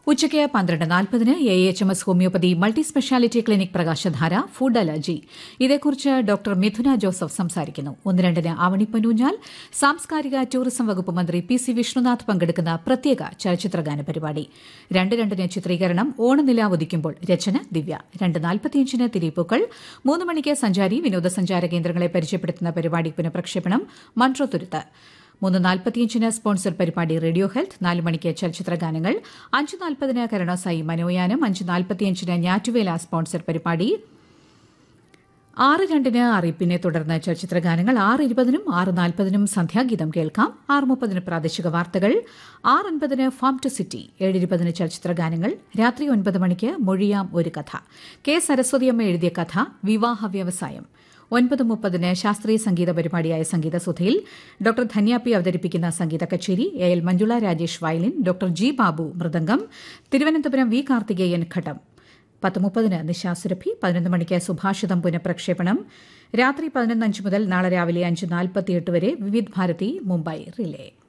ഉച്ചയ്ക്ക് പന്ത്രണ്ട് നാൽപ്പതിന് A H M S homoeopathy multi speciality clinic Prakashadhara food allergy ഇതേക്കുറിച്ച് ഡോക്ടർ മിഥുന ജോസഫ് സംസാരിക്കുന്നു ഒന്ന് രണ്ടിന് ആവണിപ്പൊന്നൂഞ്ഞാൽ സാംസ്കാരിക ടൂറിസം വകുപ്പ് മന്ത്രി പി സി വിഷ്ണുനാഥ് പങ്കെടുക്കുന്ന പ്രത്യേക ചലച്ചിത്രഗാന പരിപാടി രണ്ട് രണ്ടിന് ചിത്രീകരണം ഓണനിലാവുദിക്കുമ്പോൾ രചന ദിവ്യ രണ്ട് നാൽപ്പത്തിയഞ്ചിന് തിരിപ്പൂക്കൾ മൂന്ന് മണിക്ക് സഞ്ചാരി വിനോദസഞ്ചാര കേന്ദ്രങ്ങളെ പരിചയപ്പെടുത്തുന്ന പരിപാടി പുനഃപ്രക്ഷേപണം മൺട്രോത്തുരുത്ത് മൂന്ന് നാൽപ്പത്തിയഞ്ചിന് സ്പോൺസർ പരിപാടി റേഡിയോ ഹെൽത്ത് നാല് മണിക്ക് ചലച്ചിത്ര ഗാനങ്ങൾ അഞ്ച് നാൽപ്പതിന് കരുണാസായി മനോയാനം അഞ്ച് നാൽപ്പത്തിയഞ്ചിന് ഞാറ്റുവേല സ്പോൺസർ പരിപാടി ആറ് രണ്ടിന് അറിയിപ്പിനെ തുടർന്ന് ചലച്ചിത്ര ഗാനങ്ങൾ ആറ് ഇരുപതിനും ആറ് നാൽപ്പതിനും സന്ധ്യാഗീതം കേൾക്കാം ആറ് മുപ്പതിന് പ്രാദേശിക വാർത്തകൾ ആറ് അൻപതിന് ഫാം ടു സിറ്റി ഏഴ് ഇരുപതിന് ചലച്ചിത്ര ഗാനങ്ങൾ രാത്രി ഒൻപത് മണിക്ക് മൊഴിയാം ഒരു കഥ കെ സരസ്വതിയമ്മ എഴുതിയ കഥ വിവാഹ വ്യവസായം ഒൻപത് മുപ്പതിന് ശാസ്ത്രീയ സംഗീത പരിപാടിയായ സംഗീതസുധയിൽ ഡോക്ടർ ധന്യാപ്പി അവതരിപ്പിക്കുന്ന സംഗീത കച്ചേരി A L Manjula Rajesh violin doctor G Babu mridangam Thiruvananthapuram V Karthikeyan ghatam പത്ത് മുപ്പതിന് നിശാസുരഭി പതിനൊന്ന് മണിക്ക് സുഭാഷിതം പുനഃപ്രക്ഷേപണം രാത്രി പതിനൊന്ന് അഞ്ച് മുതൽ നാളെ രാവിലെ അഞ്ച് നാൽപ്പത്തിയെട്ട് വരെ വിവിധ് ഭാരതി മുംബൈ റിലേ